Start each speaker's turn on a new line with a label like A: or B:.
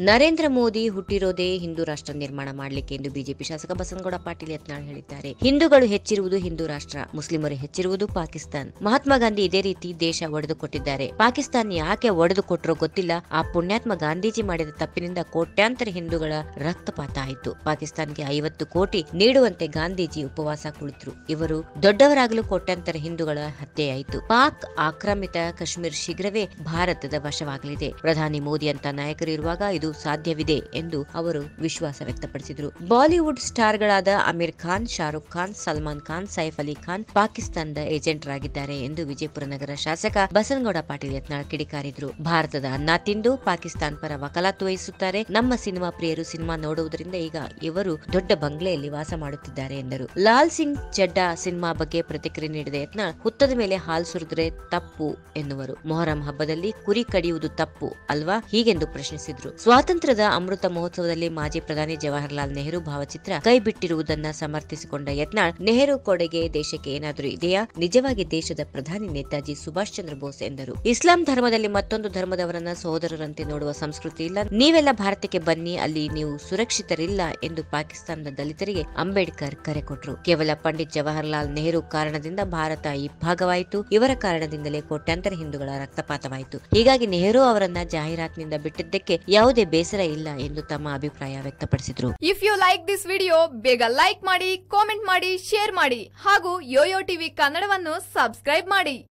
A: ನರೇಂದ್ರ ಮೋದಿ ಹುಟ್ಟಿರೋದೇ ಹಿಂದೂ ರಾಷ್ಟ್ರ ನಿರ್ಮಾಣ ಮಾಡಲಿಕ್ಕೆ ಎಂದು ಬಿಜೆಪಿ ಶಾಸಕ ಬಸನಗೌಡ ಪಾಟೀಲ್ ಯತ್ನಾಳ್ ಹೇಳಿದ್ದಾರೆ ಹಿಂದೂಗಳು ಹೆಚ್ಚಿರುವುದು ಹಿಂದೂ ರಾಷ್ಟ್ರ ಮುಸ್ಲಿಮರು ಹೆಚ್ಚಿರುವುದು ಪಾಕಿಸ್ತಾನ್ ಮಹಾತ್ಮ ಗಾಂಧಿ ಇದೇ ರೀತಿ ದೇಶ ಒಡೆದುಕೊಟ್ಟಿದ್ದಾರೆ ಪಾಕಿಸ್ತಾನ್ ಯಾಕೆ ಒಡೆದುಕೊಟ್ಟರೋ ಗೊತ್ತಿಲ್ಲ ಆ ಪುಣ್ಯಾತ್ಮ ಗಾಂಧೀಜಿ ಮಾಡಿದ ತಪ್ಪಿನಿಂದ ಕೋಟ್ಯಾಂತರ ಹಿಂದೂಗಳ ರಕ್ತಪಾತ ಆಯಿತು ಪಾಕಿಸ್ತಾನ್ಗೆ ಐವತ್ತು ಕೋಟಿ ನೀಡುವಂತೆ ಗಾಂಧೀಜಿ ಉಪವಾಸ ಕುಳಿತರು ಇವರು ದೊಡ್ಡವರಾಗಲು ಕೋಟ್ಯಾಂತರ ಹಿಂದೂಗಳ ಹತ್ಯೆಯಾಯಿತು ಪಾಕ್ ಆಕ್ರಮಿತ ಕಾಶ್ಮೀರ ಶೀಘ್ರವೇ ಭಾರತದ ವಶವಾಗಲಿದೆ ಪ್ರಧಾನಿ ಮೋದಿ ಅಂತ ನಾಯಕರು ಇರುವಾಗ ಇದು ಸಾಧ್ಯವಿದೆ ಎಂದು ಅವರು ವಿಶ್ವಾಸ ವ್ಯಕ್ತಪಡಿಸಿದರು ಬಾಲಿವುಡ್ ಸ್ಟಾರ್ಗಳಾದ ಅಮೀರ್ ಖಾನ್ ಶಾರುಖ್ ಖಾನ್ ಸಲ್ಮಾನ್ ಖಾನ್ ಸೈಫ್ ಅಲಿ ಖಾನ್ ಪಾಕಿಸ್ತಾನದ ಏಜೆಂಟರಾಗಿದ್ದಾರೆ ಎಂದು ವಿಜಯಪುರ ನಗರ ಶಾಸಕ ಬಸನಗೌಡ ಪಾಟೀಲ್ ಯತ್ನಾಳ್ ಕಿಡಿಕಾರಿದ್ರು ಭಾರತದ ಅನ್ನ ತಿಂದು ಪಾಕಿಸ್ತಾನ ಪರ ವಕಾಲತ್ತು ವಹಿಸುತ್ತಾರೆ ನಮ್ಮ ಸಿನಿಮಾ ಪ್ರಿಯರು ಸಿನಿಮಾ ನೋಡುವುದರಿಂದ ಈಗ ಇವರು ದೊಡ್ಡ ಬಂಗ್ಲೆಯಲ್ಲಿ ವಾಸ ಮಾಡುತ್ತಿದ್ದಾರೆ ಎಂದರು ಲಾಲ್ ಸಿಂಗ್ ಚಡ್ಡಾ ಸಿನಿಮಾ ಬಗ್ಗೆ ಪ್ರತಿಕ್ರಿಯೆ ನೀಡಿದ ಯತ್ನಾಳ್ ಹುತ್ತದ ಮೇಲೆ ಹಾಲ್ ಸುರಿದ್ರೆ ತಪ್ಪು ಎನ್ನುವರು ಮೊಹರಂ ಹಬ್ಬದಲ್ಲಿ ಕುರಿ ಕಡಿಯುವುದು ತಪ್ಪು ಅಲ್ವಾ ಹೀಗೆಂದು ಪ್ರಶ್ನಿಸಿದ್ರು ಸ್ವಾತಂತ್ರ್ಯದ ಅಮೃತ ಮಹೋತ್ಸವದಲ್ಲಿ ಮಾಜಿ ಪ್ರಧಾನಿ ಜವಾಹರ್ಲಾಲ್ ನೆಹರು ಭಾವಚಿತ್ರ ಕೈ ಬಿಟ್ಟಿರುವುದನ್ನ ಸಮರ್ಥಿಸಿಕೊಂಡ ಯತ್ನಾಳ್ ನೆಹರು ಕೊಡೆಗೆ ದೇಶಕ್ಕೆ ಏನಾದರೂ ಇದೆಯಾ ನಿಜವಾಗಿ ದೇಶದ ಪ್ರಧಾನಿ ನೇತಾಜಿ ಸುಭಾಷ್ ಚಂದ್ರ ಬೋಸ್ ಎಂದರು ಇಸ್ಲಾಂ ಧರ್ಮದಲ್ಲಿ ಮತ್ತೊಂದು ಧರ್ಮದವರನ್ನ ಸಹೋದರರಂತೆ ನೋಡುವ ಸಂಸ್ಕೃತಿ ಇಲ್ಲ ನೀವೆಲ್ಲ ಭಾರತಕ್ಕೆ ಬನ್ನಿ ಅಲ್ಲಿ ನೀವು ಸುರಕ್ಷಿತರಿಲ್ಲ ಎಂದು ಪಾಕಿಸ್ತಾನದ ದಲಿತರಿಗೆ ಅಂಬೇಡ್ಕರ್ ಕರೆ ಕೊಟ್ಟರು ಕೇವಲ ಪಂಡಿತ್ ಜವಾಹರ್ಲಾಲ್ ನೆಹರು ಕಾರಣದಿಂದ ಭಾರತ ಇಬ್ಬಾಗವಾಯಿತು ಇವರ ಕಾರಣದಿಂದಲೇ ಕೋಟ್ಯಾಂತರ ಹಿಂದೂಗಳ ರಕ್ತಪಾತವಾಯಿತು ಹೀಗಾಗಿ ನೆಹರು ಅವರನ್ನ ಜಾಹೀರಾತಿನಿಂದ ಬಿಟ್ಟಿದ್ದಕ್ಕೆ ಯಾವುದೇ ಬೇಸರ ಇಲ್ಲ ಎಂದು ತಮ್ಮ ಅಭಿಪ್ರಾಯ ವ್ಯಕ್ತಪಡಿಸಿದ್ರು
B: if you like this video ಬೇಗ ಲೈಕ್ ಮಾಡಿ ಕಾಮೆಂಟ್ ಮಾಡಿ ಶೇರ್ ಮಾಡಿ ಹಾಗೂ ಯೋಯೋ ಟಿವಿ ಕನ್ನಡವನ್ನು ಸಬ್ಸ್ಕ್ರೈಬ್ ಮಾಡಿ